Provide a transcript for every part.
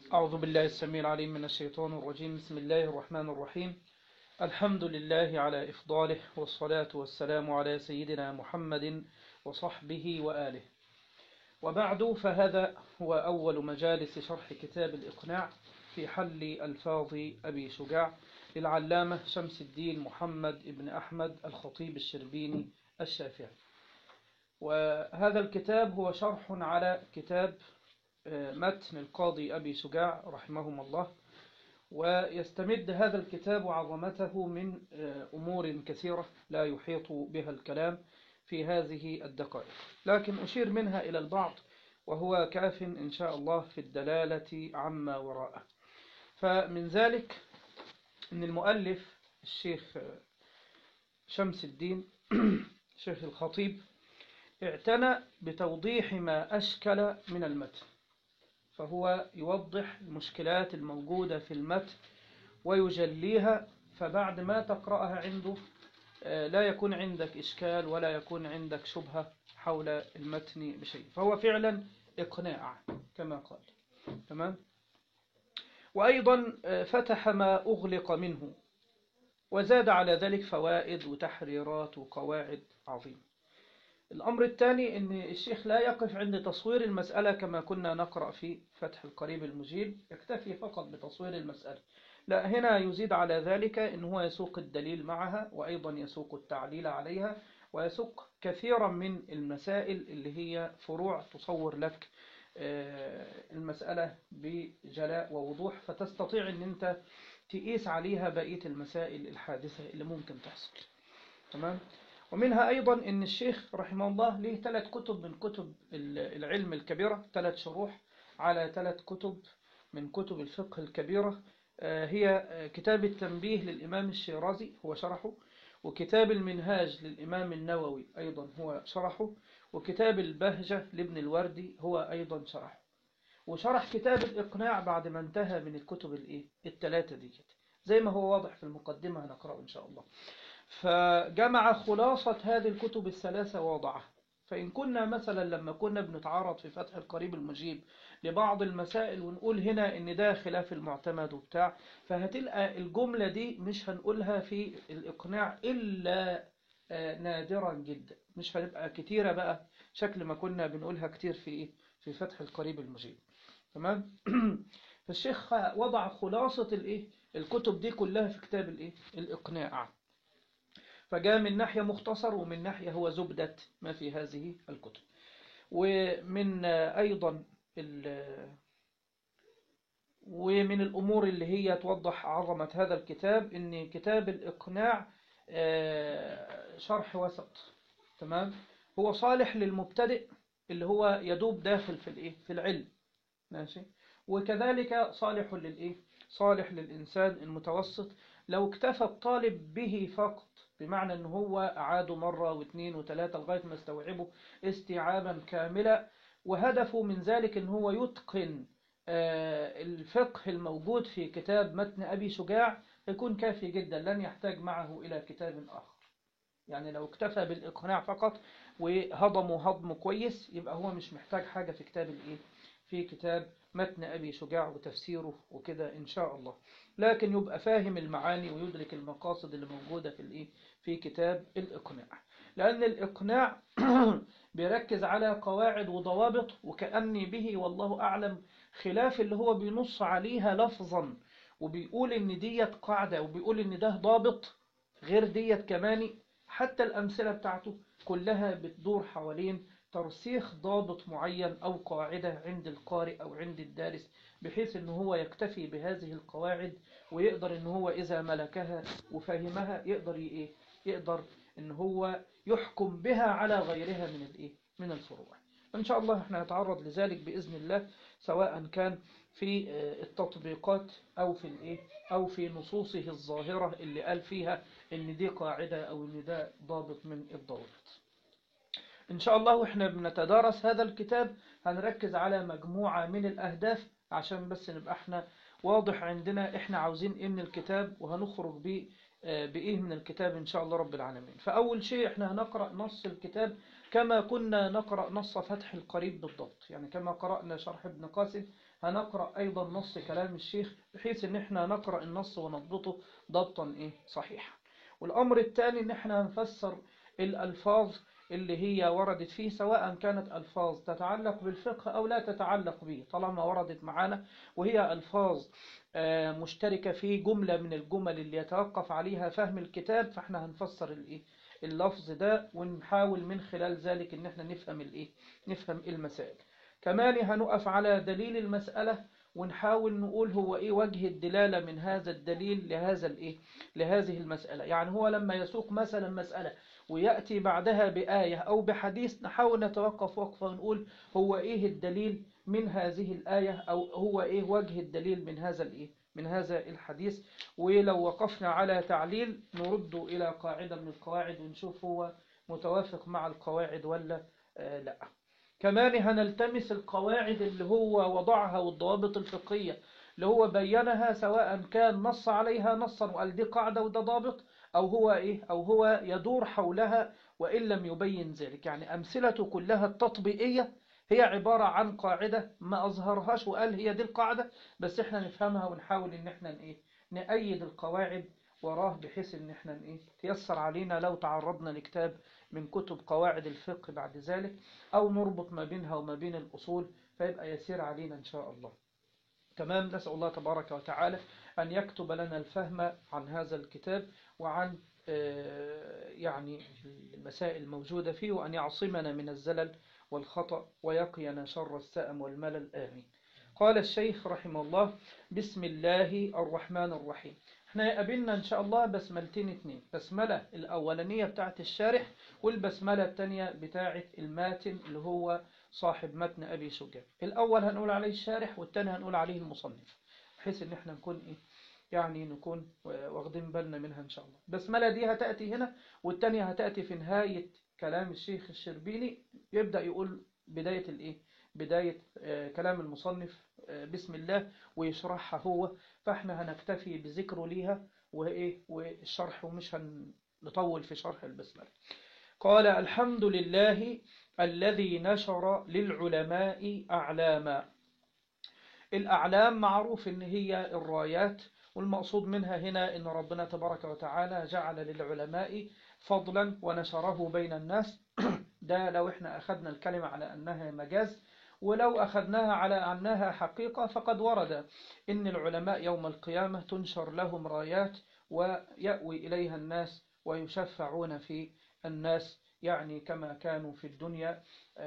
أعوذ بالله السميع العليم من الشيطان الرجيم بسم الله الرحمن الرحيم الحمد لله على إفضاله والصلاة والسلام على سيدنا محمد وصحبه وآله وبعد فهذا هو أول مجالس شرح كتاب الإقناع في حل ألفاظ أبي شجاع للعلامة شمس الدين محمد بن أحمد الخطيب الشربيني الشافعي وهذا الكتاب هو شرح على كتاب متن القاضي أبي شجاع رحمهم الله ويستمد هذا الكتاب عظمته من أمور كثيرة لا يحيط بها الكلام في هذه الدقائق لكن أشير منها إلى البعض وهو كاف إن شاء الله في الدلالة عما وراءه فمن ذلك أن المؤلف الشيخ شمس الدين شيخ الخطيب اعتنى بتوضيح ما أشكل من المتن فهو يوضح المشكلات الموجودة في المتن ويجليها فبعد ما تقرأها عنده لا يكون عندك إشكال ولا يكون عندك شبهة حول المتن بشيء فهو فعلا إقناع كما قال تمام وأيضا فتح ما أغلق منه وزاد على ذلك فوائد وتحريرات وقواعد عظيمة الأمر الثاني أن الشيخ لا يقف عند تصوير المسألة كما كنا نقرأ في فتح القريب المجيب يكتفي فقط بتصوير المسألة لا هنا يزيد على ذلك أن هو يسوق الدليل معها وأيضا يسوق التعليل عليها ويسوق كثيرا من المسائل اللي هي فروع تصور لك المسألة بجلاء ووضوح فتستطيع أن أنت تقيس عليها بقية المسائل الحادثة اللي ممكن تحصل تمام ومنها أيضا أن الشيخ رحمه الله له ثلاث كتب من كتب العلم الكبيرة ثلاث شروح على ثلاث كتب من كتب الفقه الكبيرة هي كتاب التنبيه للإمام الشيرازي هو شرحه وكتاب المنهاج للإمام النووي أيضا هو شرحه وكتاب البهجة لابن الوردي هو أيضا شرحه وشرح كتاب الإقناع بعد ما انتهى من الكتب الإيه الثلاثة دي زي ما هو واضح في المقدمة هنقرأه إن شاء الله فجمع خلاصة هذه الكتب الثلاثة ووضعها فإن كنا مثلا لما كنا بنتعرض في فتح القريب المجيب لبعض المسائل ونقول هنا ان ده خلاف المعتمد وبتاع فهتلقى الجملة دي مش هنقولها في الإقناع إلا نادرا جدا مش هنبقى كتيرة بقى شكل ما كنا بنقولها كتير في إيه في فتح القريب المجيب تمام فالشيخ وضع خلاصة الإيه الكتب دي كلها في كتاب الإيه الإقناع فجاء من ناحية مختصر ومن ناحية هو زبدة ما في هذه الكتب ومن أيضا ومن الأمور اللي هي توضح عظمة هذا الكتاب إن كتاب الإقناع شرح وسط تمام هو صالح للمبتدئ اللي هو يدوب داخل في الإيه في العلم ماشي وكذلك صالح للإيه صالح للإنسان المتوسط لو اكتفى الطالب به فقط بمعنى ان هو أعاده مرة واثنين وثلاثة لغاية ما استوعبه استيعابا كاملا وهدفه من ذلك ان هو يتقن الفقه الموجود في كتاب متن أبي شجاع يكون كافي جدا لن يحتاج معه إلى كتاب آخر يعني لو اكتفى بالإقناع فقط وهضمه هضم كويس يبقى هو مش محتاج حاجة في كتاب الإيه في كتاب متن أبي شجاع وتفسيره وكده إن شاء الله لكن يبقى فاهم المعاني ويدرك المقاصد اللي موجودة في الإيه في كتاب الإقناع لأن الإقناع بيركز على قواعد وضوابط وكأني به والله أعلم خلاف اللي هو بينص عليها لفظا وبيقول إن ديت قاعدة وبيقول إن ده ضابط غير ديت كمان حتى الأمثلة بتاعته كلها بتدور حوالين ترسيخ ضابط معين أو قاعدة عند القارئ أو عند الدارس بحيث أنه هو يكتفي بهذه القواعد ويقدر أنه هو إذا ملكها وفهمها يقدر إيه يقدر أنه هو يحكم بها على غيرها من الإيه من الفروع إن شاء الله احنا نتعرض لذلك بإذن الله سواء كان في التطبيقات أو في الإيه أو في نصوصه الظاهرة اللي قال فيها إن دي قاعدة أو إن ده ضابط من الضوابط إن شاء الله وإحنا بنتدارس هذا الكتاب هنركز على مجموعة من الأهداف عشان بس نبقى إحنا واضح عندنا إحنا عاوزين إيه من الكتاب وهنخرج بيه بإيه من الكتاب إن شاء الله رب العالمين فأول شيء إحنا هنقرأ نص الكتاب كما كنا نقرأ نص فتح القريب بالضبط يعني كما قرأنا شرح ابن قاسم هنقرأ أيضا نص كلام الشيخ بحيث ان احنا نقرأ النص ونضبطه ضبطا ايه صحيحا والأمر الثاني ان احنا نفسر الألفاظ اللي هي وردت فيه سواء كانت ألفاظ تتعلق بالفقه أو لا تتعلق به طالما وردت معانا وهي ألفاظ مشتركة في جملة من الجمل اللي يتوقف عليها فهم الكتاب فاحنا هنفسر الايه اللفظ ده ونحاول من خلال ذلك ان احنا نفهم الايه نفهم المسائل كمان هنقف على دليل المسألة ونحاول نقول هو ايه وجه الدلالة من هذا الدليل لهذا الايه لهذه المسألة يعني هو لما يسوق مثلا مسألة ويأتي بعدها بآية أو بحديث نحاول نتوقف وقفة ونقول هو إيه الدليل من هذه الآية أو هو إيه وجه الدليل من هذا الإيه من هذا الحديث ولو وقفنا على تعليل نرد إلى قاعدة من القواعد ونشوف هو متوافق مع القواعد ولا آه لا كمان هنلتمس القواعد اللي هو وضعها والضوابط الفقهية اللي هو بينها سواء كان نص عليها نصا وقال دي قاعدة وده ضابط أو هو إيه أو هو يدور حولها وإن لم يبين ذلك يعني أمثلته كلها التطبيقية هي عبارة عن قاعدة ما أظهرهاش وقال هي دي القاعدة بس إحنا نفهمها ونحاول إن إحنا إيه نأيد القواعد وراه بحيث إن إحنا إيه تيسر علينا لو تعرضنا لكتاب من كتب قواعد الفقه بعد ذلك أو نربط ما بينها وما بين الأصول فيبقى يسير علينا إن شاء الله تمام نسأل الله تبارك وتعالى أن يكتب لنا الفهم عن هذا الكتاب وعن يعني المسائل الموجودة فيه وأن يعصمنا من الزلل والخطأ ويقينا شر السأم والملل آمين قال الشيخ رحمه الله بسم الله الرحمن الرحيم احنا قابلنا ان شاء الله بسملتين اتنين بسملة الاولانية بتاعت الشارح والبسملة التانية بتاعت الماتن اللي هو صاحب متن ابي شجاع الاول هنقول عليه الشارح والتاني هنقول عليه المصنف بحيث ان احنا نكون ايه يعني نكون واخدين بالنا منها ان شاء الله البسملة دي هتأتي هنا والتانية هتأتي في نهاية كلام الشيخ الشربيني يبدأ يقول بداية الايه بداية كلام المصنف بسم الله ويشرحها هو فاحنا هنكتفي بذكره ليها وايه والشرح ومش هنطول في شرح البسملة قال الحمد لله الذي نشر للعلماء أعلاما الأعلام معروف ان هي الرايات والمقصود منها هنا ان ربنا تبارك وتعالى جعل للعلماء فضلا ونشره بين الناس ده لو احنا أخذنا الكلمة على أنها مجاز ولو أخذناها على أنها حقيقة فقد ورد إن العلماء يوم القيامة تنشر لهم رايات ويأوي إليها الناس ويشفعون في الناس يعني كما كانوا في الدنيا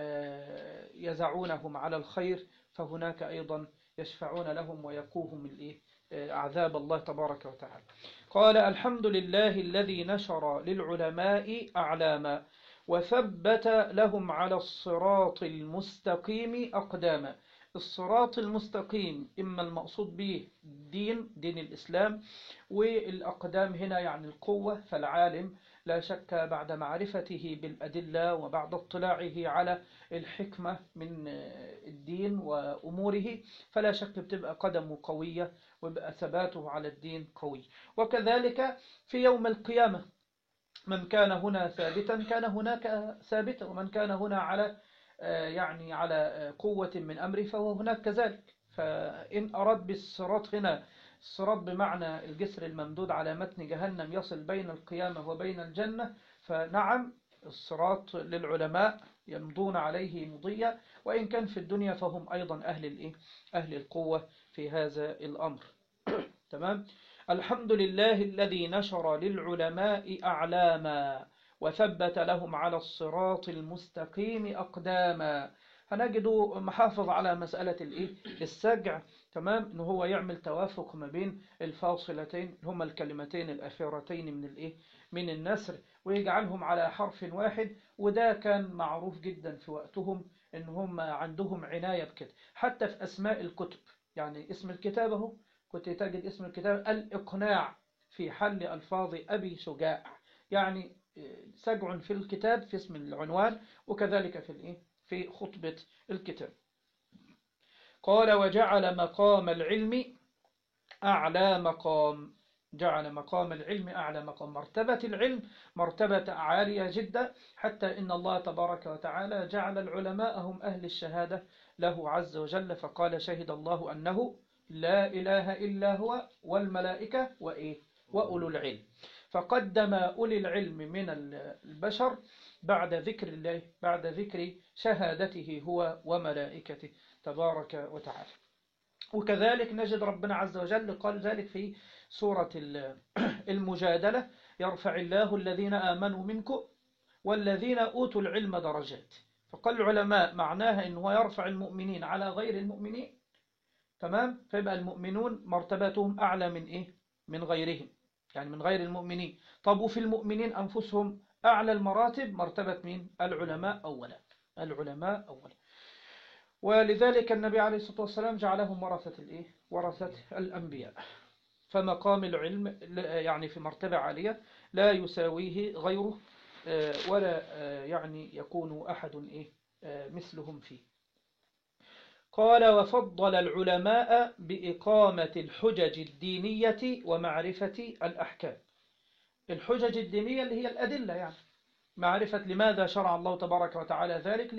يزعونهم على الخير فهناك أيضا يشفعون لهم ويقوهم عذاب الله تبارك وتعالى قال الحمد لله الذي نشر للعلماء أعلاما وثبت لهم على الصراط المستقيم أقداما الصراط المستقيم إما المقصود به دين دين الإسلام والأقدام هنا يعني القوة فالعالم لا شك بعد معرفته بالأدلة وبعد اطلاعه على الحكمة من الدين وأموره فلا شك بتبقى قدمه قوية ويبقى ثباته على الدين قوي وكذلك في يوم القيامة من كان هنا ثابتا كان هناك ثابتا ومن كان هنا على يعني على قوة من أمره فهو هناك كذلك فإن أراد بالصراط هنا الصراط بمعنى الجسر الممدود على متن جهنم يصل بين القيامة وبين الجنة فنعم الصراط للعلماء يمضون عليه مضية وإن كان في الدنيا فهم أيضا أهل الإيه؟ أهل القوة في هذا الأمر تمام الحمد لله الذي نشر للعلماء أعلاما وثبت لهم على الصراط المستقيم أقداما هنجد محافظ على مسألة الإيه؟ السجع تمام إن هو يعمل توافق ما بين الفاصلتين هما الكلمتين الأخيرتين من الإيه؟ من النسر ويجعلهم على حرف واحد وده كان معروف جدا في وقتهم إن هم عندهم عناية بكده حتى في أسماء الكتب يعني اسم الكتاب اهو كنت تجد اسم الكتاب الإقناع في حل ألفاظ أبي شجاع يعني سجع في الكتاب في اسم العنوان وكذلك في الإيه؟ في خطبة الكتاب قال وجعل مقام العلم أعلى مقام جعل مقام العلم أعلى مقام مرتبة العلم مرتبة عالية جدا حتى إن الله تبارك وتعالى جعل العلماء هم أهل الشهادة له عز وجل فقال شهد الله أنه لا إله إلا هو والملائكة وإيه وأولو العلم فقدم أولي العلم من البشر بعد ذكر الله بعد ذكر شهادته هو وملائكته تبارك وتعالى وكذلك نجد ربنا عز وجل قال ذلك في سورة المجادلة يرفع الله الذين آمنوا منكم والذين أوتوا العلم درجات فقال العلماء معناها أنه يرفع المؤمنين على غير المؤمنين تمام فيبقى المؤمنون مرتبتهم أعلى من إيه من غيرهم يعني من غير المؤمنين طب وفي المؤمنين أنفسهم أعلى المراتب مرتبة مين العلماء أولا العلماء أولا ولذلك النبي عليه الصلاة والسلام جعلهم ورثة الإيه ورثة الأنبياء فمقام العلم يعني في مرتبة عالية لا يساويه غيره ولا يعني يكون أحد إيه مثلهم فيه قال وفضل العلماء بإقامة الحجج الدينية ومعرفة الأحكام الحجج الدينية اللي هي الأدلة يعني معرفة لماذا شرع الله تبارك وتعالى ذلك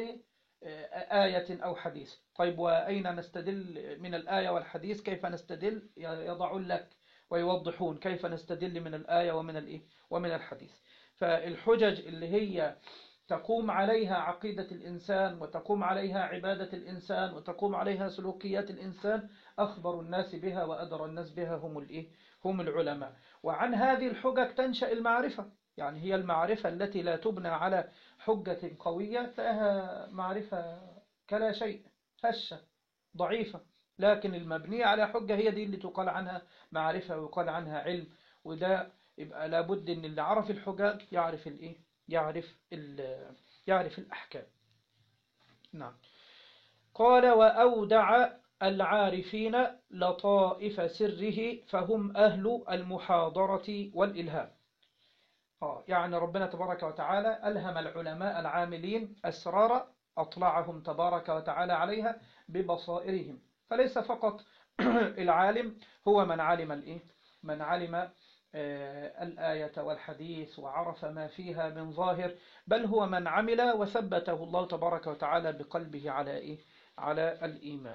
لآية أو حديث طيب وأين نستدل من الآية والحديث كيف نستدل يضعون لك ويوضحون كيف نستدل من الآية ومن الإيه ومن الحديث فالحجج اللي هي تقوم عليها عقيدة الإنسان وتقوم عليها عبادة الإنسان وتقوم عليها سلوكيات الإنسان أخبر الناس بها وأدرى الناس بها هم الإيه هم العلماء وعن هذه الحجج تنشأ المعرفة يعني هي المعرفة التي لا تبنى على حجة قوية فهي معرفة كلا شيء هشة ضعيفة لكن المبنية على حجة هي دي اللي تقال عنها معرفة ويقال عنها علم وده يبقى لابد ان اللي عرف الحجاج يعرف الايه يعرف يعرف الأحكام نعم قال وأودع العارفين لطائف سره فهم أهل المحاضرة والإلهام آه يعني ربنا تبارك وتعالى ألهم العلماء العاملين أسرار أطلعهم تبارك وتعالى عليها ببصائرهم فليس فقط العالم هو من علم الإيه؟ من علم الآية والحديث وعرف ما فيها من ظاهر بل هو من عمل وثبته الله تبارك وتعالى بقلبه على إيه؟ على الإيمان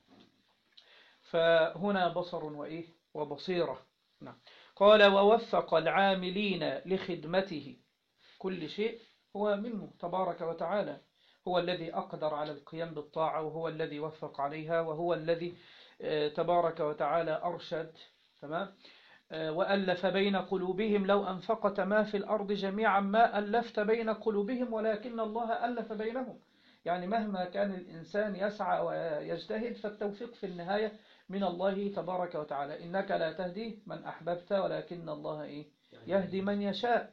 فهنا بصر وإيه وبصيرة نعم قال ووفق العاملين لخدمته كل شيء هو منه تبارك وتعالى هو الذي أقدر على القيام بالطاعة وهو الذي وفق عليها وهو الذي تبارك وتعالى أرشد تمام وألف بين قلوبهم لو أنفقت ما في الأرض جميعا ما ألفت بين قلوبهم ولكن الله ألف بينهم يعني مهما كان الإنسان يسعى ويجتهد فالتوفيق في النهاية من الله تبارك وتعالى إنك لا تهدي من أحببت ولكن الله إيه يهدي من يشاء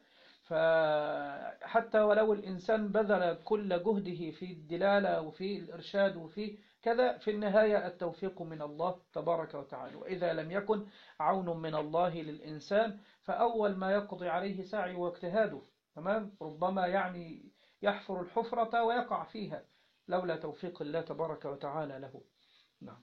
فحتى ولو الإنسان بذل كل جهده في الدلالة وفي الإرشاد وفي كذا في النهاية التوفيق من الله تبارك وتعالى وإذا لم يكن عون من الله للإنسان فأول ما يقضي عليه سعي واجتهاده تمام ربما يعني يحفر الحفرة ويقع فيها لولا توفيق الله تبارك وتعالى له نعم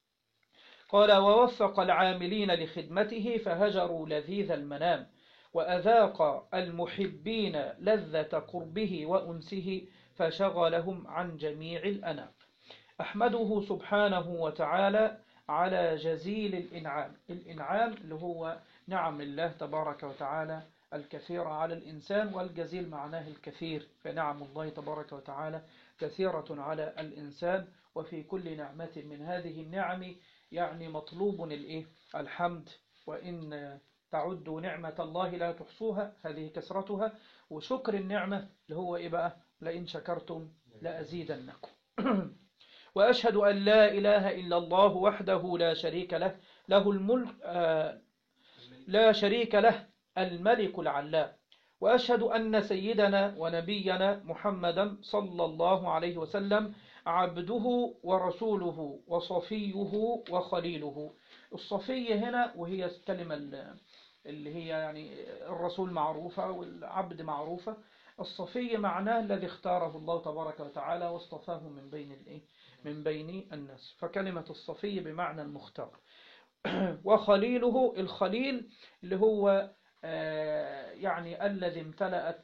قال ووفق العاملين لخدمته فهجروا لذيذ المنام وأذاق المحبين لذة قربه وأنسه فشغلهم عن جميع الأنام أحمده سبحانه وتعالى على جزيل الإنعام الإنعام اللي هو نعم الله تبارك وتعالى الكثيرة على الإنسان والجزيل معناه الكثير فنعم الله تبارك وتعالى كثيرة على الإنسان وفي كل نعمة من هذه النعم يعني مطلوب الإيه؟ الحمد وإن تعدوا نعمة الله لا تحصوها هذه كسرتها وشكر النعمة اللي هو إيه بقى لئن شكرتم لأزيدنكم وأشهد أن لا إله إلا الله وحده لا شريك له له الملك آه لا شريك له الملك العلام وأشهد أن سيدنا ونبينا محمدا صلى الله عليه وسلم عبده ورسوله وصفيه وخليله الصفية هنا وهي الكلمة اللي هي يعني الرسول معروفة والعبد معروفة الصفي معناه الذي اختاره الله تبارك وتعالى واصطفاه من بين الايه من بين الناس فكلمة الصفي بمعنى المختار وخليله الخليل اللي هو يعني الذي امتلأت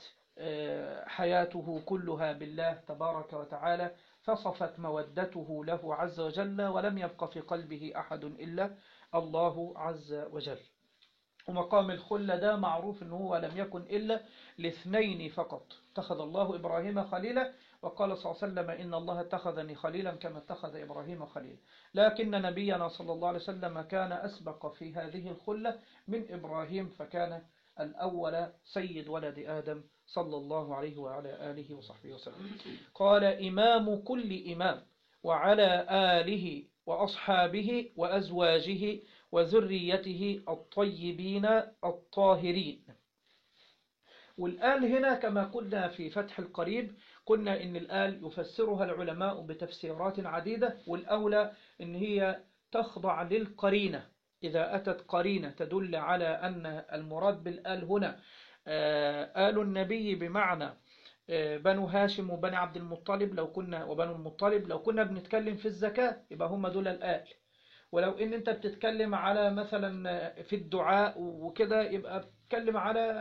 حياته كلها بالله تبارك وتعالى فصفت مودته له عز وجل ولم يبق في قلبه أحد إلا الله عز وجل ومقام الخلة ده معروف أنه هو لم يكن إلا لاثنين فقط اتخذ الله إبراهيم خليلا وقال صلى الله عليه وسلم إن الله اتخذني خليلا كما اتخذ إبراهيم خليلا لكن نبينا صلى الله عليه وسلم كان أسبق في هذه الخلة من إبراهيم فكان الأول سيد ولد آدم صلى الله عليه وعلى آله وصحبه وسلم قال إمام كل إمام وعلى آله وأصحابه وأزواجه وذريته الطيبين الطاهرين والآل هنا كما قلنا في فتح القريب قلنا إن الآل يفسرها العلماء بتفسيرات عديدة والأولى إن هي تخضع للقرينة إذا أتت قرينة تدل على أن المراد بالآل هنا آل النبي بمعنى بنو هاشم وبني عبد المطلب لو كنا وبنو المطلب لو كنا بنتكلم في الزكاة يبقى هم دول الآل ولو ان انت بتتكلم على مثلا في الدعاء وكده يبقى بتتكلم على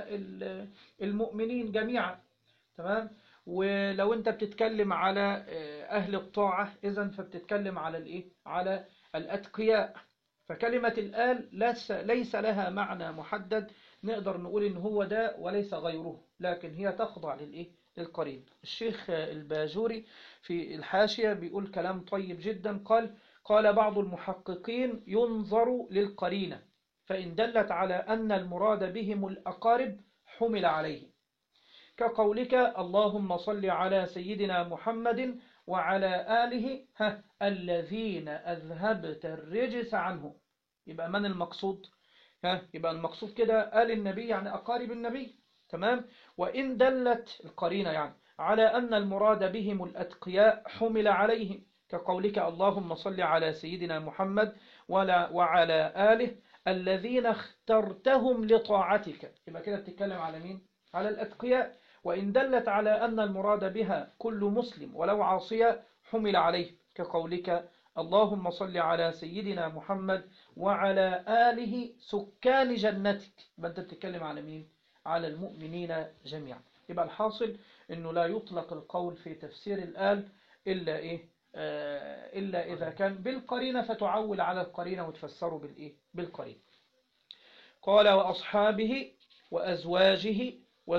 المؤمنين جميعا تمام ولو انت بتتكلم على اهل الطاعة اذا فبتتكلم على الايه على الاتقياء فكلمة الآل ليس لها معنى محدد نقدر نقول ان هو ده وليس غيره لكن هي تخضع للايه للقرين الشيخ الباجوري في الحاشية بيقول كلام طيب جدا قال قال بعض المحققين ينظر للقرينة فإن دلت على أن المراد بهم الأقارب حمل عليه كقولك اللهم صل على سيدنا محمد وعلى آله ها الذين أذهبت الرجس عنه يبقى من المقصود ها يبقى المقصود كده آل النبي يعني أقارب النبي تمام وإن دلت القرينة يعني على أن المراد بهم الأتقياء حمل عليهم كقولك اللهم صل على سيدنا محمد وعلى آله الذين اخترتهم لطاعتك يبقى كده بتتكلم على مين؟ على الأتقياء وإن دلت على أن المراد بها كل مسلم ولو عاصيا حمل عليه كقولك اللهم صل على سيدنا محمد وعلى آله سكان جنتك يبقى أنت بتتكلم على مين؟ على المؤمنين جميعا يبقى الحاصل أنه لا يطلق القول في تفسير الآل إلا إيه؟ إلا إذا كان بالقرينة فتعول على القرينة وتفسره بالإيه؟ بالقرينة قال وأصحابه وأزواجه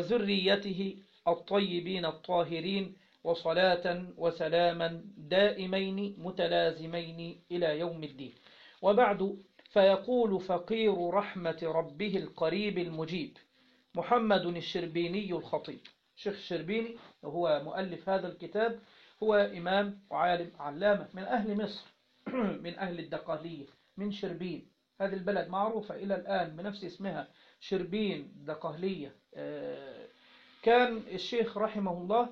وذريته الطيبين الطاهرين وصلاة وسلاما دائمين متلازمين إلى يوم الدين وبعد فيقول فقير رحمة ربه القريب المجيب محمد الشربيني الخطيب شيخ الشربيني وهو مؤلف هذا الكتاب هو إمام وعالم علامة من أهل مصر من أهل الدقالية من شربين هذه البلد معروفة إلى الآن بنفس اسمها شربين دقهلية كان الشيخ رحمه الله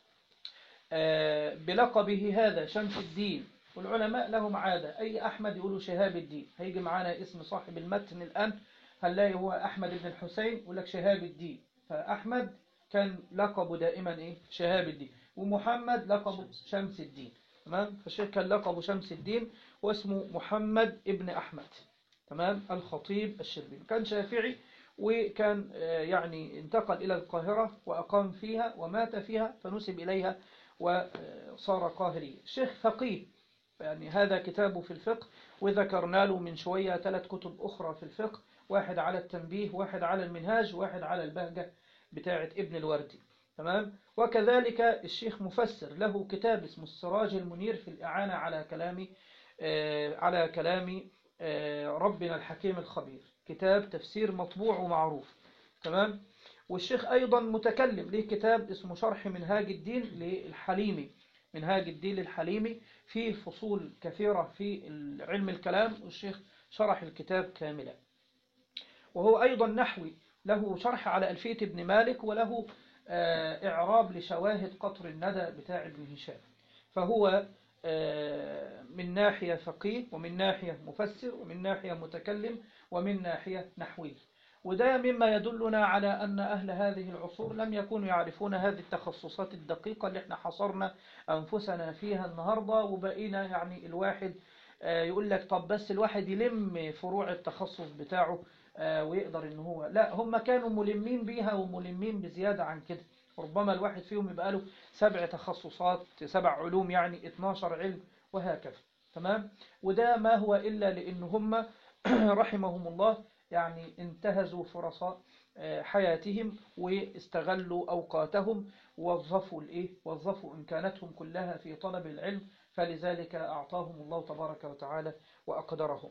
بلقبه هذا شمس الدين والعلماء لهم عادة أي أحمد يقولوا شهاب الدين هيجي معانا اسم صاحب المتن الآن هنلاقي هو أحمد بن الحسين يقول لك شهاب الدين فأحمد كان لقبه دائما إيه شهاب الدين ومحمد لقبه شمس الدين تمام فالشيخ كان لقبه شمس الدين واسمه محمد ابن أحمد تمام الخطيب الشربيني كان شافعي وكان يعني انتقل إلى القاهرة وأقام فيها ومات فيها فنسب إليها وصار قاهري الشيخ فقيه يعني هذا كتابه في الفقه وذكرنا له من شوية ثلاث كتب أخرى في الفقه واحد على التنبيه واحد على المنهاج واحد على البهجة بتاعة ابن الوردي تمام وكذلك الشيخ مفسر له كتاب اسمه السراج المنير في الإعانة على كلام على كلام ربنا الحكيم الخبير كتاب تفسير مطبوع ومعروف تمام والشيخ أيضا متكلم له كتاب اسمه شرح منهاج الدين للحليمي منهاج الدين للحليمي فيه فصول كثيرة في علم الكلام والشيخ شرح الكتاب كاملا وهو أيضا نحوي له شرح على ألفية ابن مالك وله إعراب لشواهد قطر الندى بتاع ابن هشام فهو من ناحية فقيه ومن ناحية مفسر ومن ناحية متكلم ومن ناحية نحوي وده مما يدلنا على أن أهل هذه العصور لم يكونوا يعرفون هذه التخصصات الدقيقة اللي احنا حصرنا أنفسنا فيها النهاردة وبقينا يعني الواحد آه، يقول لك طب بس الواحد يلم فروع التخصص بتاعه آه، ويقدر ان هو لا هم كانوا ملمين بيها وملمين بزيادة عن كده ربما الواحد فيهم يبقى له سبع تخصصات سبع علوم يعني 12 علم وهكذا تمام وده ما هو إلا لأن هم رحمهم الله يعني انتهزوا فرص آه، حياتهم واستغلوا أوقاتهم ووظفوا الإيه وظفوا إمكاناتهم كلها في طلب العلم فلذلك أعطاهم الله تبارك وتعالى وأقدرهم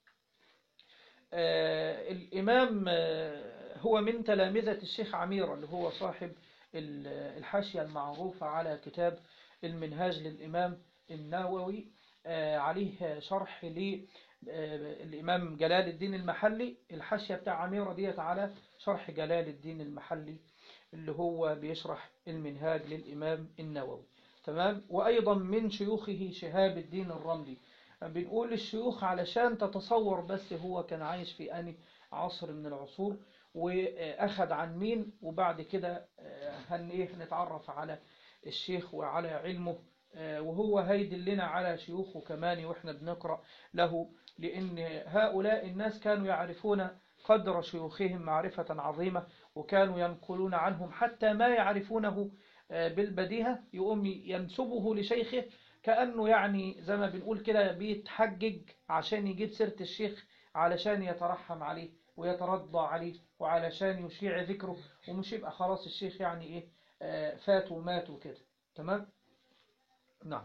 آه، الإمام آه، هو من تلامذة الشيخ عمير اللي هو صاحب ال- الحاشية المعروفة على كتاب المنهاج للإمام النووي آه، عليه شرح للإمام جلال الدين المحلي الحاشية بتاع عميرة ديت على شرح جلال الدين المحلي اللي هو بيشرح المنهاج للإمام النووي تمام وأيضا من شيوخه شهاب الدين الرملي بنقول الشيوخ علشان تتصور بس هو كان عايش في أني عصر من العصور وأخذ عن مين وبعد كده آه، هن إيه نتعرف على الشيخ وعلى علمه آه، وهو هيدلنا على شيوخه كمان وإحنا بنقرأ له لأن هؤلاء الناس كانوا يعرفون قدر شيوخهم معرفة عظيمة وكانوا ينقلون عنهم حتى ما يعرفونه آه، بالبديهة يقوم ينسبه لشيخه كأنه يعني زي ما بنقول كده بيتحجج عشان يجيب سيرة الشيخ علشان يترحم عليه ويترضى عليه وعلشان يشيع ذكره ومش يبقى خلاص الشيخ يعني ايه آه، فات ومات وكده تمام نعم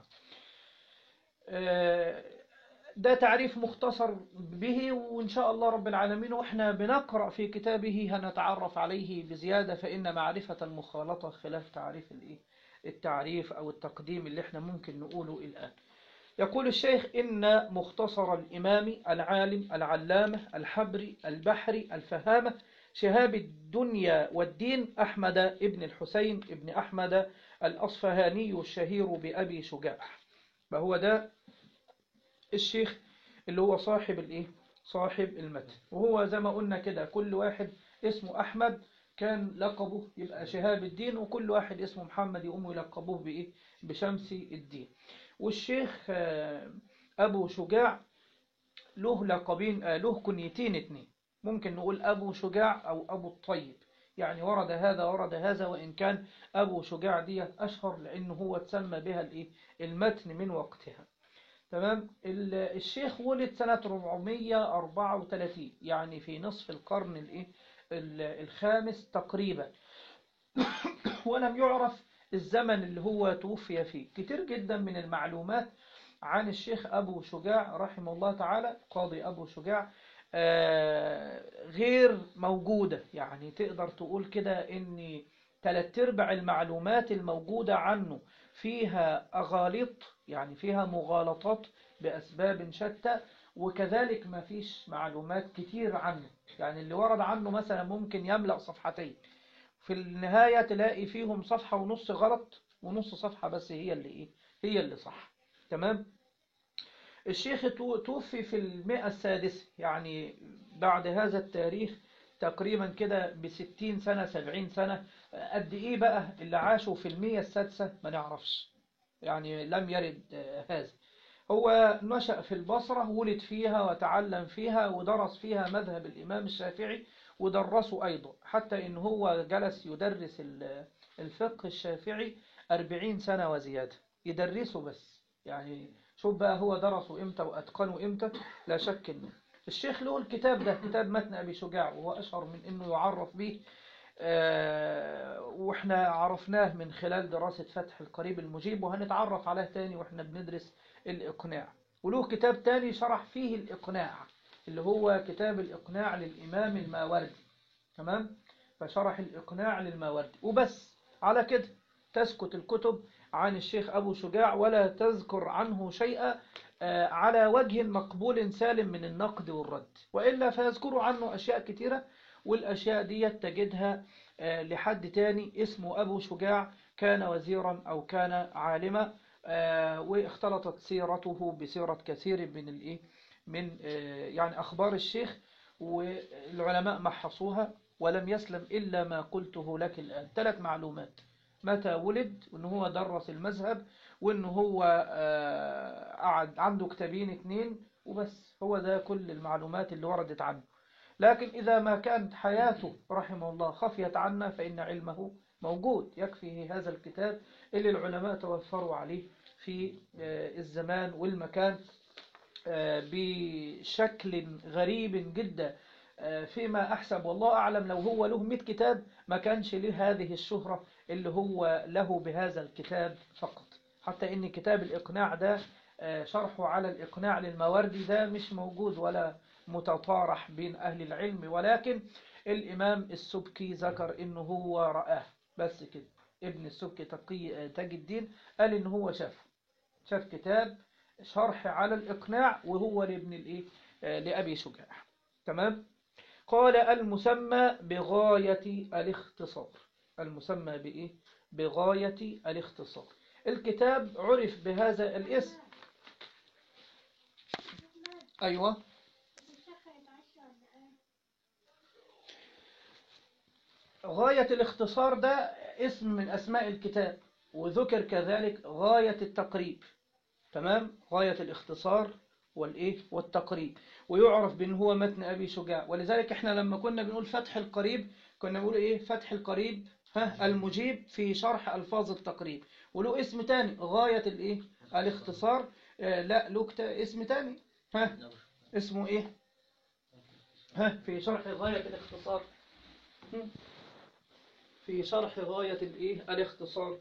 آه، ده تعريف مختصر به وإن شاء الله رب العالمين وإحنا بنقرأ في كتابه هنتعرف عليه بزيادة فإن معرفة المخالطة خلاف تعريف الإيه؟ التعريف أو التقديم اللي إحنا ممكن نقوله الآن يقول الشيخ إن مختصر الإمام العالم العلامة الحبري البحري الفهامة شهاب الدنيا والدين أحمد ابن الحسين ابن أحمد الأصفهاني الشهير بأبي شجاع فهو ده الشيخ اللي هو صاحب الايه صاحب المتن وهو زي ما قلنا كده كل واحد اسمه أحمد كان لقبه يبقى شهاب الدين وكل واحد اسمه محمد يقوموا يلقبوه بإيه بشمس الدين والشيخ آه، أبو شجاع له لقبين آه، له كنيتين اتنين ممكن نقول أبو شجاع أو أبو الطيب يعني ورد هذا ورد هذا وإن كان أبو شجاع دي أشهر لأنه هو تسمى بها الإيه المتن من وقتها تمام ال- الشيخ ولد سنة 434 يعني في نصف القرن الإيه ال- الخامس تقريبا ولم يعرف الزمن اللي هو توفي فيه كتير جدا من المعلومات عن الشيخ أبو شجاع رحمه الله تعالى قاضي أبو شجاع آه، غير موجودة يعني تقدر تقول كده ان تلات ارباع المعلومات الموجودة عنه فيها أغاليط يعني فيها مغالطات بأسباب شتى وكذلك ما فيش معلومات كتير عنه يعني اللي ورد عنه مثلا ممكن يملأ صفحتين في النهاية تلاقي فيهم صفحة ونص غلط ونص صفحة بس هي اللي إيه هي اللي صح تمام الشيخ تو- توفي في المئة السادسة يعني بعد هذا التاريخ تقريبا كده بستين سنة سبعين سنة قد إيه بقى اللي عاشوا في المئة السادسة ما نعرفش يعني لم يرد آه، هذا هو نشأ في البصرة ولد فيها وتعلم فيها ودرس فيها مذهب الإمام الشافعي ودرسه أيضا حتى إن هو جلس يدرس ال- الفقه الشافعي أربعين سنة وزيادة يدرسه بس يعني شوف بقى هو درسه إمتى وأتقنه إمتى لا شك إنه الشيخ له الكتاب ده كتاب متن أبي شجاع وهو أشهر من إنه يعرف به آه، وإحنا عرفناه من خلال دراسة فتح القريب المجيب وهنتعرف عليه تاني وإحنا بندرس الإقناع وله كتاب تاني شرح فيه الإقناع اللي هو كتاب الإقناع للإمام الماوردي تمام فشرح الإقناع للماوردي وبس على كده تسكت الكتب عن الشيخ أبو شجاع ولا تذكر عنه شيئا آه، على وجه مقبول سالم من النقد والرد وإلا فيذكروا عنه أشياء كتيرة والأشياء دي تجدها آه، لحد تاني اسمه أبو شجاع كان وزيرا أو كان عالما آه، واختلطت سيرته بسيرة كثير من الإيه من آه، يعني أخبار الشيخ والعلماء محصوها ولم يسلم إلا ما قلته لك الآن ثلاث معلومات متى ولد وأنه هو درس المذهب وإن هو آه، قعد عنده كتابين اتنين وبس هو ده كل المعلومات اللي وردت عنه لكن إذا ما كانت حياته رحمه الله خفيت عنا فإن علمه موجود يكفي هذا الكتاب اللي العلماء توفروا عليه في آه، الزمان والمكان آه، بشكل غريب جدا آه، فيما أحسب والله أعلم لو هو له 100 كتاب ما كانش له هذه الشهرة اللي هو له بهذا الكتاب فقط حتى إن كتاب الإقناع ده آه، شرحه على الإقناع للمواردي ده مش موجود ولا متطارح بين أهل العلم ولكن الإمام السبكي ذكر إنه هو رآه بس كده ابن السبكي تقي تاج الدين قال إن هو شافه شاف كتاب شرح على الإقناع وهو لابن الإيه آه، لأبي شجاع تمام قال المسمى بغاية الاختصار المسمى بإيه بغاية الاختصار الكتاب عرف بهذا الاسم أيوة غاية الاختصار ده اسم من أسماء الكتاب وذكر كذلك غاية التقريب تمام غاية الاختصار والإيه والتقريب ويعرف بأن هو متن أبي شجاع ولذلك احنا لما كنا بنقول فتح القريب كنا بنقول إيه فتح القريب ها المجيب في شرح ألفاظ التقريب وله اسم تاني غاية الإيه الاختصار آه لا له كت- اسم تاني ها اسمه إيه ها في شرح غاية الاختصار هم؟ في شرح غاية الإيه الاختصار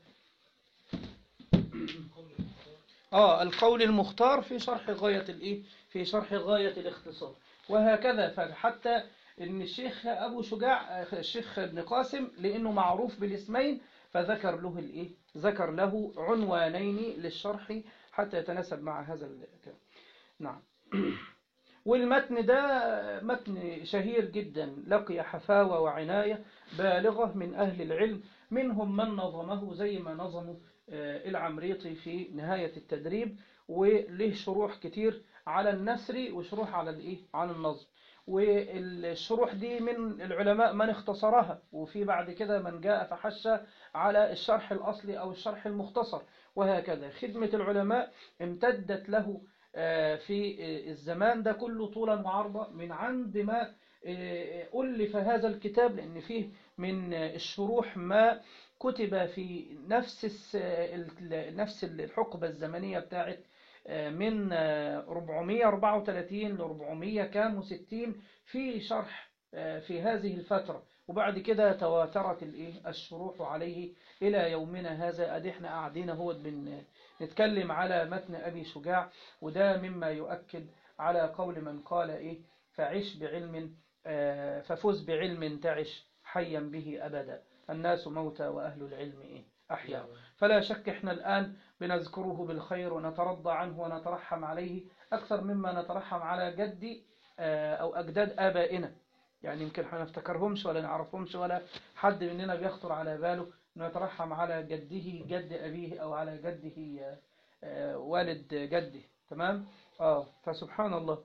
آه القول المختار في شرح غاية الإيه في شرح غاية الاختصار وهكذا فحتى إن الشيخ أبو شجاع آه، الشيخ ابن قاسم لأنه معروف بالاسمين فذكر له الإيه ذكر له عنوانين للشرح حتى يتناسب مع هذا الكلام نعم والمتن ده متن شهير جدا لقي حفاوة وعناية بالغة من أهل العلم منهم من نظمه زي ما نظموا آه، العمريطي في نهاية التدريب وله شروح كتير على النثر وشروح على الإيه على النظم والشروح دي من العلماء من اختصرها وفي بعد كده من جاء فحش على الشرح الأصلي أو الشرح المختصر وهكذا خدمة العلماء امتدت له آه، في آه، الزمان ده كله طولا وعرضا من عند ما آه، ألف هذا الكتاب لأن فيه من آه، الشروح ما كتب في نفس الس- ال- نفس الحقبة الزمنية بتاعت آه، من آه، 434 ل 400 كام و60 في شرح آه، في هذه الفترة وبعد كده تواترت الايه الشروح عليه إلى يومنا هذا أدي احنا قاعدين هو بن نتكلم على متن أبي شجاع وده مما يؤكد على قول من قال إيه فعش بعلم آه، ففز بعلم تعش حيا به أبدا الناس موتى وأهل العلم إيه أحياء فلا شك احنا الآن بنذكره بالخير ونترضى عنه ونترحم عليه أكثر مما نترحم على جد آه، أو أجداد آبائنا يعني يمكن احنا نفتكرهمش ولا نعرفهمش ولا حد مننا بيخطر على باله انه يترحم على جده جد أبيه أو على جده آه، آه، والد جده تمام آه فسبحان الله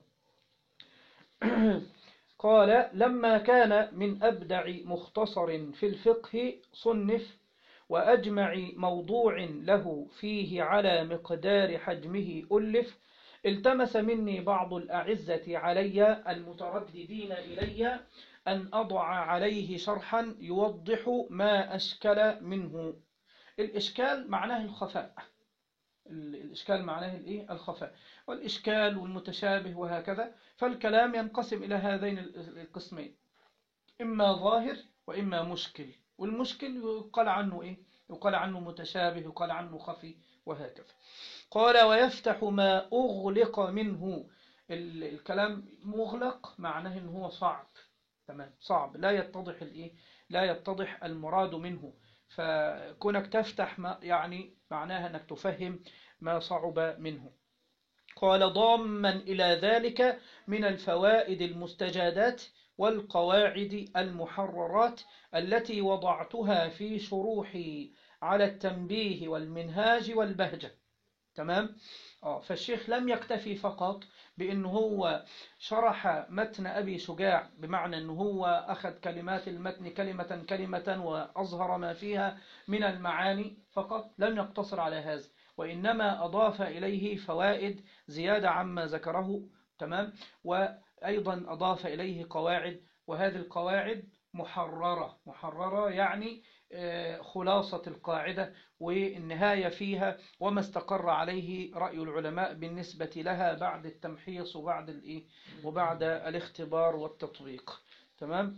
قال لما كان من أبدع مختصر في الفقه صنف وأجمع موضوع له فيه على مقدار حجمه ألف التمس مني بعض الأعزة علي المترددين إلي أن أضع عليه شرحا يوضح ما أشكل منه الإشكال معناه الخفاء ال- الإشكال معناه الإيه؟ الخفاء والإشكال والمتشابه وهكذا فالكلام ينقسم إلى هذين ال- القسمين إما ظاهر وإما مشكل والمشكل يقال عنه إيه؟ يقال عنه متشابه يقال عنه خفي وهكذا قال ويفتح ما أغلق منه ال- الكلام مغلق معناه إن هو صعب تمام صعب لا يتضح الإيه لا يتضح المراد منه فكونك تفتح ما يعني معناها أنك تفهم ما صعب منه قال ضاما إلى ذلك من الفوائد المستجادات والقواعد المحررات التي وضعتها في شروحي على التنبيه والمنهاج والبهجة تمام آه فالشيخ لم يكتفي فقط بأنه هو شرح متن أبي شجاع بمعنى أنه هو أخذ كلمات المتن كلمة كلمة وأظهر ما فيها من المعاني فقط لم يقتصر على هذا وإنما أضاف إليه فوائد زيادة عما ذكره تمام وأيضا أضاف إليه قواعد وهذه القواعد محررة محررة يعني خلاصة القاعدة والنهاية فيها وما استقر عليه رأي العلماء بالنسبة لها بعد التمحيص وبعد الإيه وبعد الاختبار والتطبيق تمام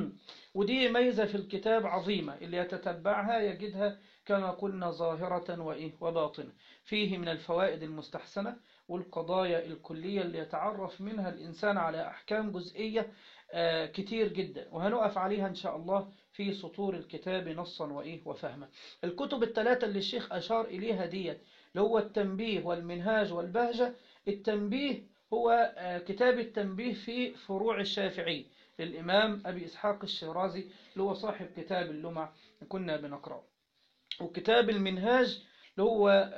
ودي ميزة في الكتاب عظيمة اللي يتتبعها يجدها كما قلنا ظاهرة وإيه وباطنة فيه من الفوائد المستحسنة والقضايا الكلية اللي يتعرف منها الإنسان على أحكام جزئية كتير جدا وهنقف عليها إن شاء الله في سطور الكتاب نصا وإيه وفهما الكتب الثلاثة اللي الشيخ أشار إليها ديت اللي هو التنبيه والمنهاج والبهجة التنبيه هو كتاب التنبيه في فروع الشافعي للإمام أبي إسحاق الشيرازي اللي هو صاحب كتاب اللمع كنا بنقرأه وكتاب المنهاج اللي هو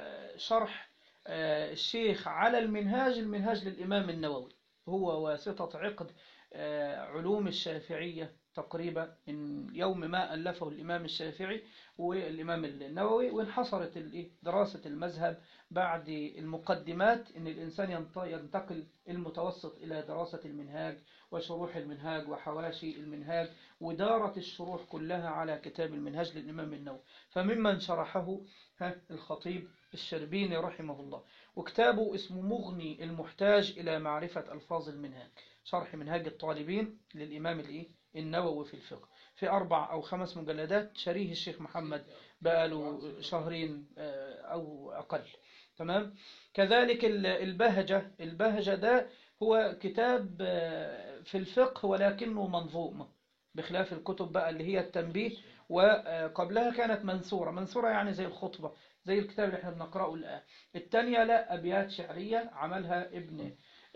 شرح الشيخ على المنهاج المنهاج للإمام النووي هو واسطة عقد علوم الشافعية تقريبا من يوم ما ألفه الإمام الشافعي والإمام النووي وانحصرت دراسة المذهب بعد المقدمات أن الإنسان ينتقل المتوسط إلى دراسة المنهاج وشروح المنهاج وحواشي المنهاج ودارت الشروح كلها على كتاب المنهاج للإمام النووي فممن شرحه الخطيب الشربيني رحمه الله وكتابه اسمه مغني المحتاج إلى معرفة ألفاظ المنهاج شرح منهاج الطالبين للإمام الإيه؟ النووي في الفقه في أربع أو خمس مجلدات شريه الشيخ محمد بقاله شهرين أو أقل تمام كذلك البهجة البهجة ده هو كتاب في الفقه ولكنه منظوم بخلاف الكتب بقى اللي هي التنبيه وقبلها كانت منثورة منثورة يعني زي الخطبة زي الكتاب اللي احنا بنقرأه الآن الثانية لا أبيات شعرية عملها ابن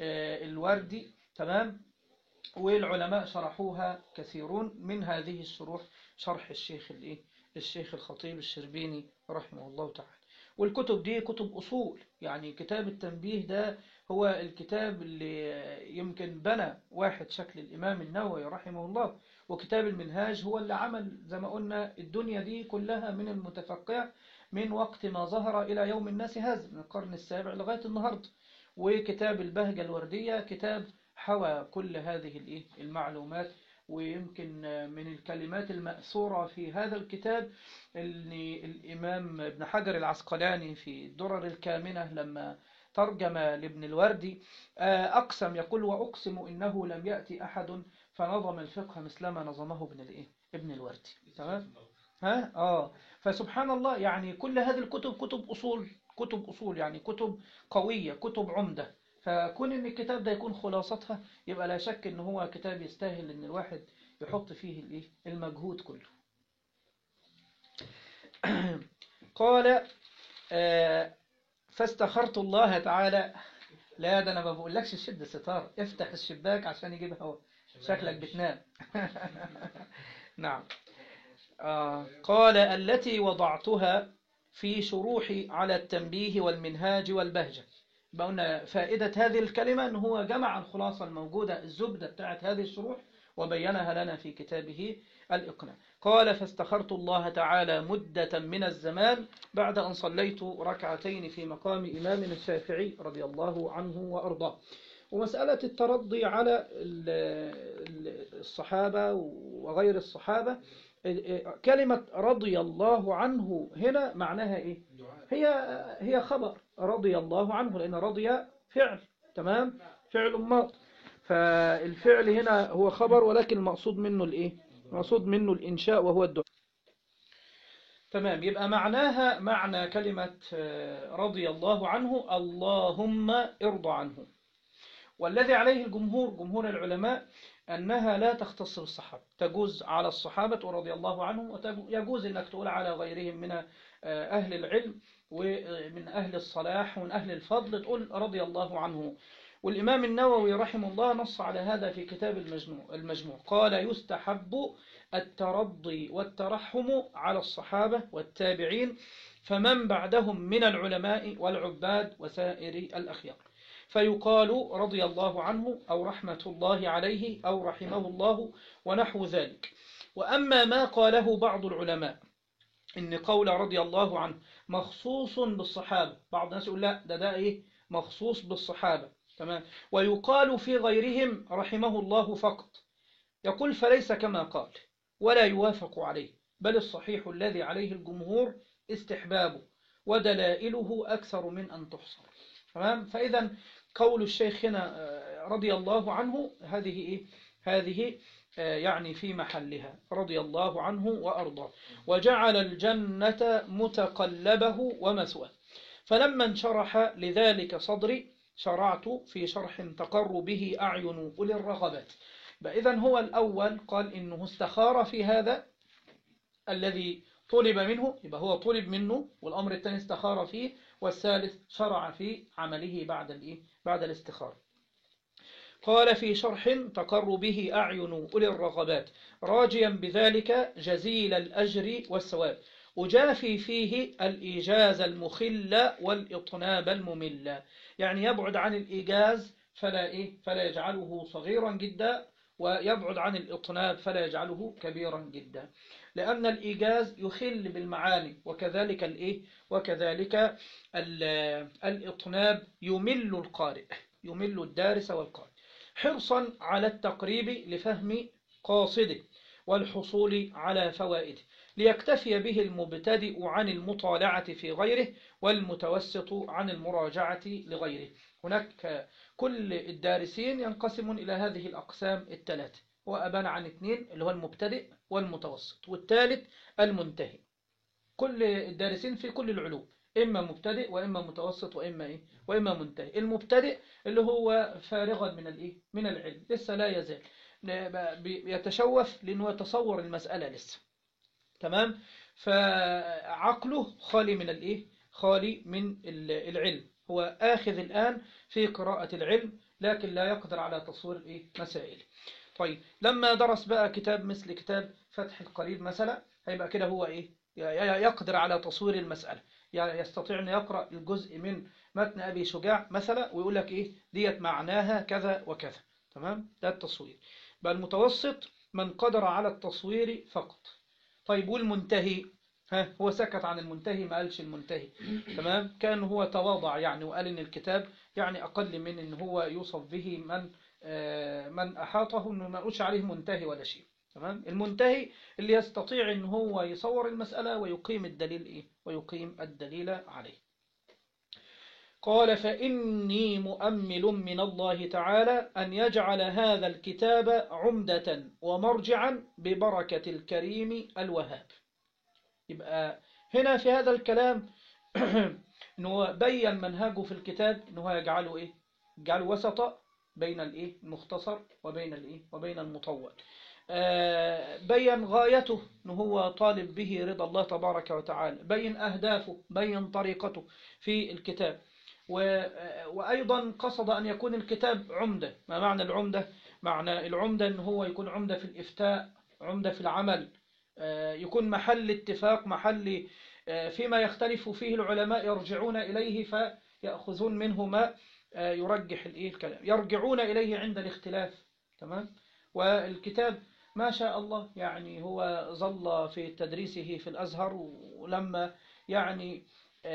الوردي تمام والعلماء شرحوها كثيرون من هذه الشروح شرح الشيخ الايه الشيخ الخطيب الشربيني رحمه الله تعالى والكتب دي كتب أصول يعني كتاب التنبيه ده هو الكتاب اللي يمكن بنى واحد شكل الإمام النووي رحمه الله وكتاب المنهاج هو اللي عمل زي ما قلنا الدنيا دي كلها من المتفقع من وقت ما ظهر إلى يوم الناس هذا من القرن السابع لغاية النهاردة وكتاب البهجة الوردية كتاب حوى كل هذه المعلومات ويمكن من الكلمات المأثورة في هذا الكتاب أن الإمام ابن حجر العسقلاني في الدرر الكامنة لما ترجم لابن الوردي أقسم يقول وأقسم إنه لم يأتي أحد فنظم الفقه مثلما نظمه ابن الإيه؟ ابن الوردي تمام ها آه فسبحان الله يعني كل هذه الكتب كتب أصول كتب أصول يعني كتب قوية كتب عمدة فكون ان الكتاب ده يكون خلاصتها يبقى لا شك ان هو كتاب يستاهل ان الواحد يحط فيه الايه المجهود كله قال آه فاستخرت الله تعالى لا ده انا ما بقولكش شد ستار افتح الشباك عشان يجيب هوا شكلك بتنام نعم آه قال التي وضعتها في شروحي على التنبيه والمنهاج والبهجة قلنا فائدة هذه الكلمة أنه هو جمع الخلاصة الموجودة الزبدة بتاعت هذه الشروح وبينها لنا في كتابه الإقناع قال فاستخرت الله تعالى مدة من الزمان بعد أن صليت ركعتين في مقام إمامنا الشافعي رضي الله عنه وأرضاه ومسألة الترضي على الصحابة وغير الصحابة كلمة رضي الله عنه هنا معناها إيه هي هي خبر رضي الله عنه لأن رضي فعل تمام فعل ماض فالفعل هنا هو خبر ولكن المقصود منه الإيه المقصود منه الإنشاء وهو الدعاء تمام يبقى معناها معنى كلمة رضي الله عنه اللهم ارضى عنه والذي عليه الجمهور جمهور العلماء أنها لا تختص بالصحابة تجوز على الصحابة رضي الله عنهم ويجوز أنك تقول على غيرهم من أهل العلم ومن أهل الصلاح ومن أهل الفضل تقول رضي الله عنه والإمام النووي رحمه الله نص على هذا في كتاب المجموع, المجموع قال يستحب الترضي والترحم على الصحابة والتابعين فمن بعدهم من العلماء والعباد وسائر الأخيار فيقال رضي الله عنه أو رحمة الله عليه أو رحمه الله ونحو ذلك وأما ما قاله بعض العلماء إن قول رضي الله عنه مخصوص بالصحابة بعض الناس يقول لا ده ده إيه مخصوص بالصحابة تمام ويقال في غيرهم رحمه الله فقط يقول فليس كما قال ولا يوافق عليه بل الصحيح الذي عليه الجمهور استحبابه ودلائله أكثر من أن تحصر تمام فإذا قول الشيخ هنا آه، رضي الله عنه هذه إيه؟ هذه آه، يعني في محلها رضي الله عنه وأرضاه وجعل الجنة متقلبه ومثواه فلما انشرح لذلك صدري شرعت في شرح تقر به أعين أولي الرغبات إذا هو الأول قال إنه استخار في هذا الذي طلب منه يبقى هو طلب منه والأمر الثاني استخار فيه والثالث شرع في عمله بعد الإيه بعد الاستخارة قال في شرح تقر به أعين أولي الرغبات راجيا بذلك جزيل الأجر والثواب أجافي فيه الإيجاز المخل والإطناب الممل يعني يبعد عن الإيجاز فلا, إيه فلا يجعله صغيرا جدا ويبعد عن الإطناب فلا يجعله كبيرا جدا لأن الإيجاز يخل بالمعاني وكذلك الإيه وكذلك الإطناب يمل القارئ يمل الدارس والقارئ حرصا على التقريب لفهم قاصده والحصول على فوائده ليكتفي به المبتدئ عن المطالعة في غيره والمتوسط عن المراجعة لغيره هناك كل الدارسين ينقسم إلى هذه الأقسام الثلاثة وأبان عن اثنين اللي هو المبتدئ والمتوسط والثالث المنتهي كل الدارسين في كل العلوم إما مبتدئ وإما متوسط وإما إيه وإما منتهي المبتدئ اللي هو فارغا من الإيه من العلم لسه لا يزال يتشوف لأنه يتصور المسألة لسه تمام فعقله خالي من الإيه خالي من العلم هو آخذ الآن في قراءة العلم لكن لا يقدر على تصوير الإيه مسائل طيب لما درس بقى كتاب مثل كتاب فتح القريب مثلا هيبقى كده هو إيه يقدر على تصوير المسألة يعني يستطيع أن يقرأ الجزء من متن أبي شجاع مثلا ويقول لك إيه ديت معناها كذا وكذا تمام ده التصوير بقى المتوسط من قدر على التصوير فقط طيب والمنتهي ها هو سكت عن المنتهي ما قالش المنتهي تمام كان هو تواضع يعني وقال ان الكتاب يعني اقل من ان هو يوصف به من آه من احاطه انه ما قلش عليه منتهي ولا شيء تمام المنتهي اللي يستطيع ان هو يصور المسألة ويقيم الدليل ايه ويقيم الدليل عليه قال فإني مؤمل من الله تعالى أن يجعل هذا الكتاب عمدة ومرجعا ببركة الكريم الوهاب يبقى هنا في هذا الكلام انه بين منهجه في الكتاب انه يجعله ايه يجعله وسط بين الايه المختصر وبين الايه وبين المطول آه بين غايته انه هو طالب به رضا الله تبارك وتعالى بين اهدافه بين طريقته في الكتاب وأيضا قصد أن يكون الكتاب عمدة ما معنى العمدة؟ معنى العمدة أن هو يكون عمدة في الإفتاء عمدة في العمل يكون محل اتفاق محل فيما يختلف فيه العلماء يرجعون إليه فيأخذون منه ما يرجح الكلام يرجعون إليه عند الاختلاف تمام والكتاب ما شاء الله يعني هو ظل في تدريسه في الأزهر ولما يعني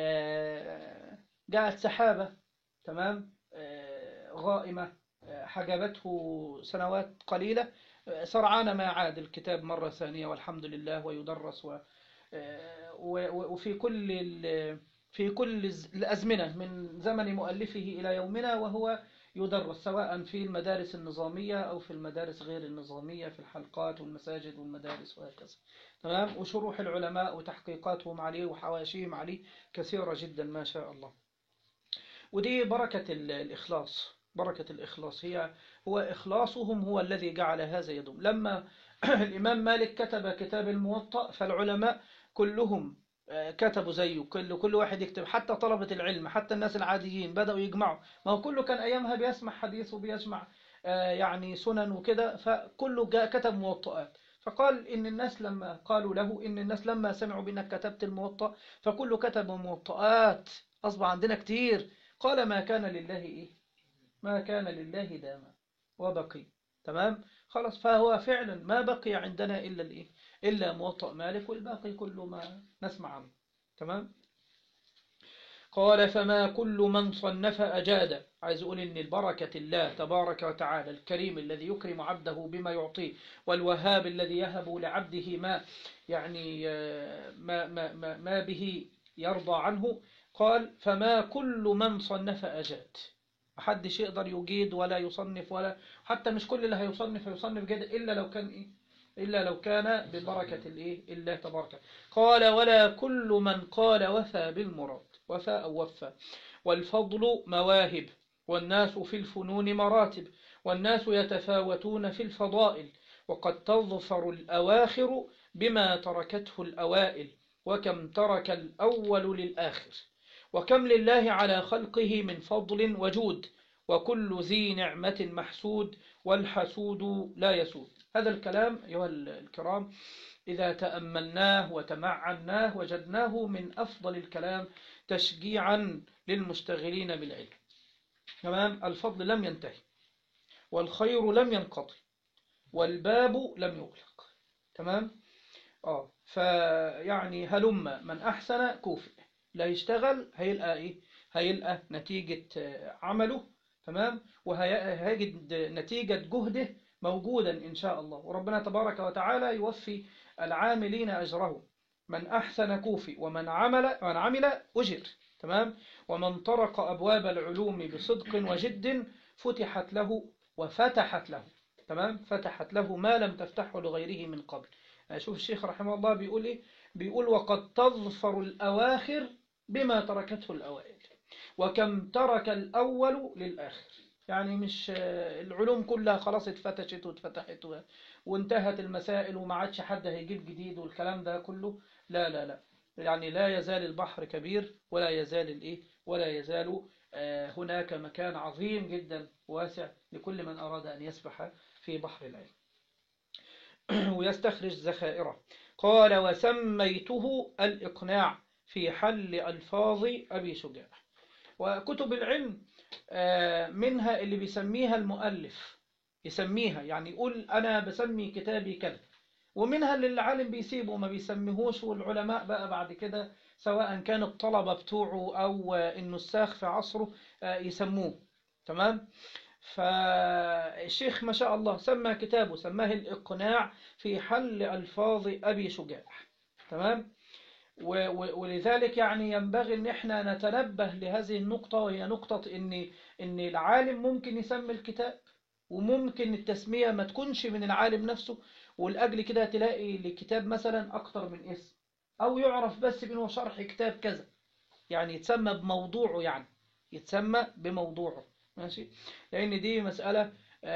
جاءت سحابة تمام غائمة حجبته سنوات قليلة سرعان ما عاد الكتاب مرة ثانية والحمد لله ويدرس و وفي كل في كل الأزمنة من زمن مؤلفه إلى يومنا وهو يدرس سواء في المدارس النظامية أو في المدارس غير النظامية في الحلقات والمساجد والمدارس وهكذا تمام وشروح العلماء وتحقيقاتهم عليه وحواشيهم عليه كثيرة جدا ما شاء الله ودي بركة الإخلاص بركة الإخلاص هي هو إخلاصهم هو الذي جعل هذا يدوم لما الإمام مالك كتب كتاب الموطأ فالعلماء كلهم كتبوا زيه كل كل واحد يكتب حتى طلبة العلم حتى الناس العاديين بدأوا يجمعوا ما هو كله كان أيامها بيسمع حديث وبيسمع يعني سنن وكده فكله كتب موطئات فقال إن الناس لما قالوا له إن الناس لما سمعوا بأنك كتبت الموطأ فكله كتب موطئات أصبح عندنا كتير قال ما كان لله إيه ما كان لله دام وبقي تمام خلاص فهو فعلا ما بقي عندنا إلا الإيه إلا موطأ مالك والباقي كله ما نسمع عنه تمام قال فما كل من صنف أجاد عايز أقول إن البركة الله تبارك وتعالى الكريم الذي يكرم عبده بما يعطيه والوهاب الذي يهب لعبده ما يعني ما, ما, ما, ما به يرضى عنه قال فما كل من صنف أجاد محدش يقدر يجيد ولا يصنف ولا حتى مش كل اللي هيصنف هيصنف جيد إلا لو كان إيه إلا لو كان ببركة الإيه الله تبارك قال ولا كل من قال وفى بالمراد وفى أو وفى والفضل مواهب والناس في الفنون مراتب والناس يتفاوتون في الفضائل وقد تظفر الأواخر بما تركته الأوائل وكم ترك الأول للآخر وكم لله على خلقه من فضل وجود وكل ذي نعمة محسود والحسود لا يسود هذا الكلام أيها الكرام إذا تأملناه وتمعناه وجدناه من أفضل الكلام تشجيعا للمشتغلين بالعلم تمام الفضل لم ينتهي والخير لم ينقضي والباب لم يغلق تمام اه فيعني هلم من أحسن كوفئ لا يشتغل هيلقى إيه هيلقى نتيجة عمله تمام وهيجد نتيجة جهده موجودا إن شاء الله وربنا تبارك وتعالى يوفي العاملين أجره من أحسن كوفي ومن عمل من عمل أجر تمام ومن طرق أبواب العلوم بصدق وجد فتحت له وفتحت له تمام فتحت له ما لم تفتحه لغيره من قبل شوف الشيخ رحمه الله بيقول إيه بيقول وقد تظفر الأواخر بما تركته الأوائل وكم ترك الأول للآخر يعني مش العلوم كلها خلاص اتفتشت واتفتحت وانتهت المسائل وما عادش حد هيجيب جديد والكلام ده كله لا لا لا يعني لا يزال البحر كبير ولا يزال الايه ولا يزال هناك مكان عظيم جدا واسع لكل من أراد أن يسبح في بحر العلم ويستخرج ذخائره قال وسميته الإقناع في حل ألفاظ أبي شجاع وكتب العلم منها اللي بيسميها المؤلف يسميها يعني يقول أنا بسمي كتابي كذا ومنها اللي العالم بيسيبه وما بيسميهوش والعلماء بقى بعد كده سواء كان الطلبة بتوعه أو النساخ في عصره يسموه تمام فالشيخ ما شاء الله سمى كتابه سماه الإقناع في حل ألفاظ أبي شجاع تمام ولذلك يعني ينبغي ان احنا نتنبه لهذه النقطة وهي نقطة ان ان العالم ممكن يسمي الكتاب وممكن التسمية ما تكونش من العالم نفسه والأجل كده تلاقي لكتاب مثلا أكتر من اسم أو يعرف بس بأنه شرح كتاب كذا يعني يتسمى بموضوعه يعني يتسمى بموضوعه ماشي لأن دي مسألة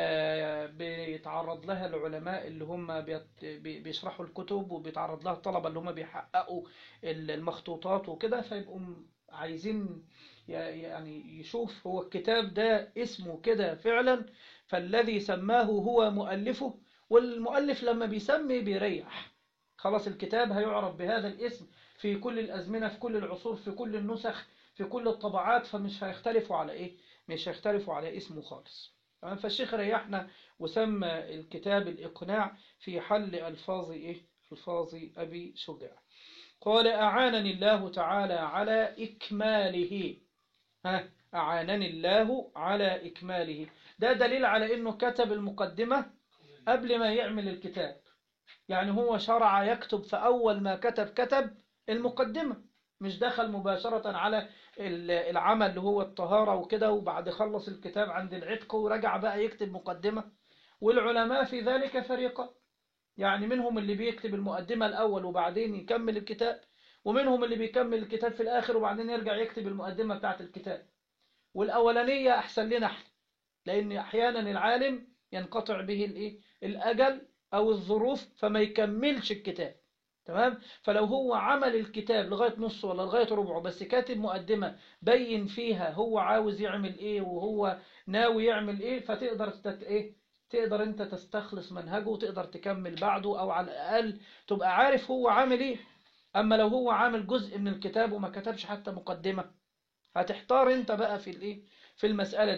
بيتعرض لها العلماء اللي هم بيشرحوا الكتب وبيتعرض لها الطلبة اللي هم بيحققوا المخطوطات وكده فيبقوا عايزين يعني يشوف هو الكتاب ده اسمه كده فعلا فالذي سماه هو مؤلفه والمؤلف لما بيسمي بيريح خلاص الكتاب هيعرف بهذا الاسم في كل الأزمنة في كل العصور في كل النسخ في كل الطبعات فمش هيختلفوا على إيه مش هيختلفوا على اسمه خالص تمام فالشيخ ريحنا وسمى الكتاب الإقناع في حل ألفاظ إيه ألفاظ أبي شجاع قال أعانني الله تعالى على إكماله ها أعانني الله على إكماله ده دليل على أنه كتب المقدمة قبل ما يعمل الكتاب يعني هو شرع يكتب فأول ما كتب كتب المقدمة مش دخل مباشرة على العمل اللي هو الطهارة وكده وبعد خلص الكتاب عند العتق ورجع بقى يكتب مقدمة والعلماء في ذلك فريقا يعني منهم اللي بيكتب المقدمة الأول وبعدين يكمل الكتاب ومنهم اللي بيكمل الكتاب في الآخر وبعدين يرجع يكتب المقدمة بتاعت الكتاب والأولانية أحسن لنا احنا لأن أحيانا العالم ينقطع به الإيه؟ الأجل أو الظروف فما يكملش الكتاب تمام فلو هو عمل الكتاب لغاية نص ولا لغاية ربعه بس كاتب مقدمة بين فيها هو عاوز يعمل ايه وهو ناوي يعمل ايه فتقدر تت... ايه تقدر انت تستخلص منهجه وتقدر تكمل بعده او على الاقل تبقى عارف هو عامل ايه اما لو هو عامل جزء من الكتاب وما كتبش حتى مقدمة هتحتار انت بقى في الايه في المسألة دي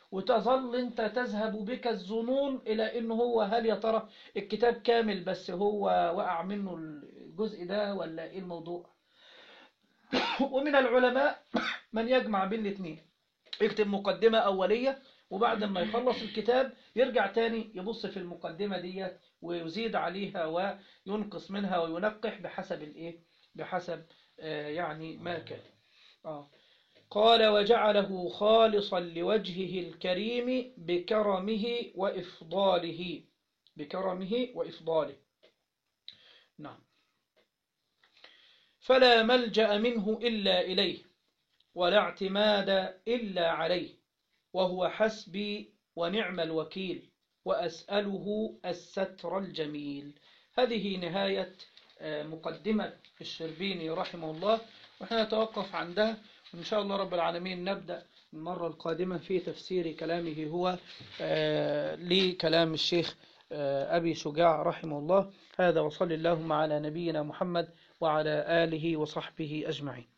وتظل انت تذهب بك الظنون الى انه هو هل يا ترى الكتاب كامل بس هو وقع منه الجزء ده ولا ايه الموضوع ومن العلماء من يجمع بين الاثنين يكتب مقدمة أولية وبعد ما يخلص الكتاب يرجع تاني يبص في المقدمة ديت ويزيد عليها وينقص منها وينقح بحسب الايه بحسب آه يعني ما كان آه. قال وجعله خالصا لوجهه الكريم بكرمه وإفضاله بكرمه وإفضاله نعم فلا ملجأ منه إلا إليه ولا اعتماد إلا عليه وهو حسبي ونعم الوكيل وأسأله الستر الجميل هذه نهاية مقدمة الشربيني رحمه الله ونحن نتوقف عندها وإن شاء الله رب العالمين نبدأ المرة القادمة في تفسير كلامه هو لكلام الشيخ أبي شجاع رحمه الله هذا وصل اللهم على نبينا محمد وعلى آله وصحبه أجمعين